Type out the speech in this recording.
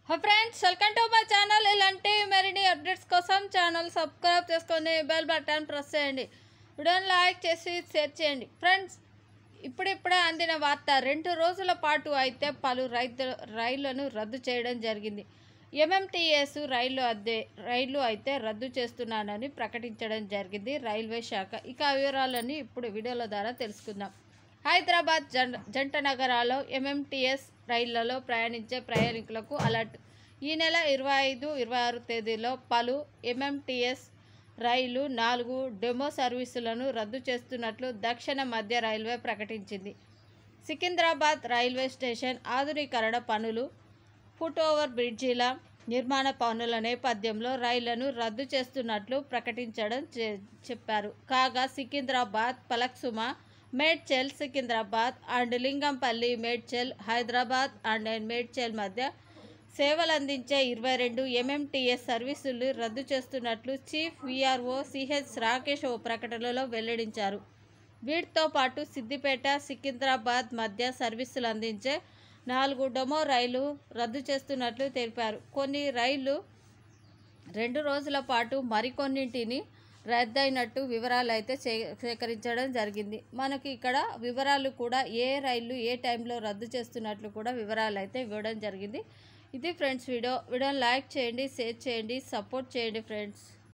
friends welcome to my channel ఇలాంటి మరిన్ని updates కోసం ఛానల్ సబ్స్క్రైబ్ చేసుకొని బెల్ బటన్ ప్రెస్ చేయండి వీడియోని లైక్ చేసి షేర్ చేయండి ఫ్రెండ్స్ ఇప్పుడిప్పుడే అందిన వార్త రెండు రోజుల పాటు అయితే పలు రైతు రైళ్లను రద్దు చేయడం జరిగింది ఎంఎంటీఎస్ రైలు అద్దె రైలు అయితే రద్దు చేస్తున్నానని ప్రకటించడం జరిగింది రైల్వే శాఖ ఇక ఆ వివరాలన్నీ ఇప్పుడు వీడియోల ద్వారా తెలుసుకుందాం హైదరాబాద్ జన్ జంట నగరాల్లో ఎంఎంటీఎస్ రైళ్లలో ప్రయాణించే ప్రయాణికులకు అలర్ట్ ఈ నెల ఇరవై ఐదు ఇరవై ఆరు తేదీలో పలు ఎంఎంటీఎస్ రైలు నాలుగు డెమో సర్వీసులను రద్దు చేస్తున్నట్లు దక్షిణ మధ్య రైల్వే ప్రకటించింది సికింద్రాబాద్ రైల్వే స్టేషన్ ఆధునీకరణ పనులు ఫుట్ ఓవర్ బ్రిడ్జీల నిర్మాణ పనుల నేపథ్యంలో రైళ్లను రద్దు చేస్తున్నట్లు ప్రకటించడం చే- చెప్పారు కాగా సికింద్రాబాద్ పలక్సుమా మేడ్చల్ సికింద్రాబాద్ అండ్ లింగంపల్లి మేడ్చల్ హైదరాబాద్ అండ్ మేడ్చల్ మధ్య సేవలు అందించే ఇరవై రెండు ఎంఎంటీఎస్ సర్వీసులు రద్దు చేస్తున్నట్లు చీఫ్ విఆర్ఓ సిహెచ్ రాకేష్ ఓ ప్రకటనలో వెల్లడించారు వీటితో పాటు సిద్దిపేట సికింద్రాబాద్ మధ్య సర్వీసులు అందించే నాలుగు డొమో రైలు రద్దు చేస్తున్నట్లు తెలిపారు కొన్ని రైళ్లు రెండు రోజుల పాటు మరికొన్నింటిని రద్దయినట్టు వివరాలు అయితే సే- సేకరించడం జరిగింది మనకి ఇక్కడ వివరాలు కూడా ఏ రైళ్ళు ఏ టైంలో రద్దు చేస్తున్నట్లు కూడా వివరాలు అయితే ఇవ్వడం జరిగింది ఇది ఫ్రెండ్స్ వీడియో వీడియోని లైక్ చేయండి షేర్ చేయండి సపోర్ట్ చేయండి ఫ్రెండ్స్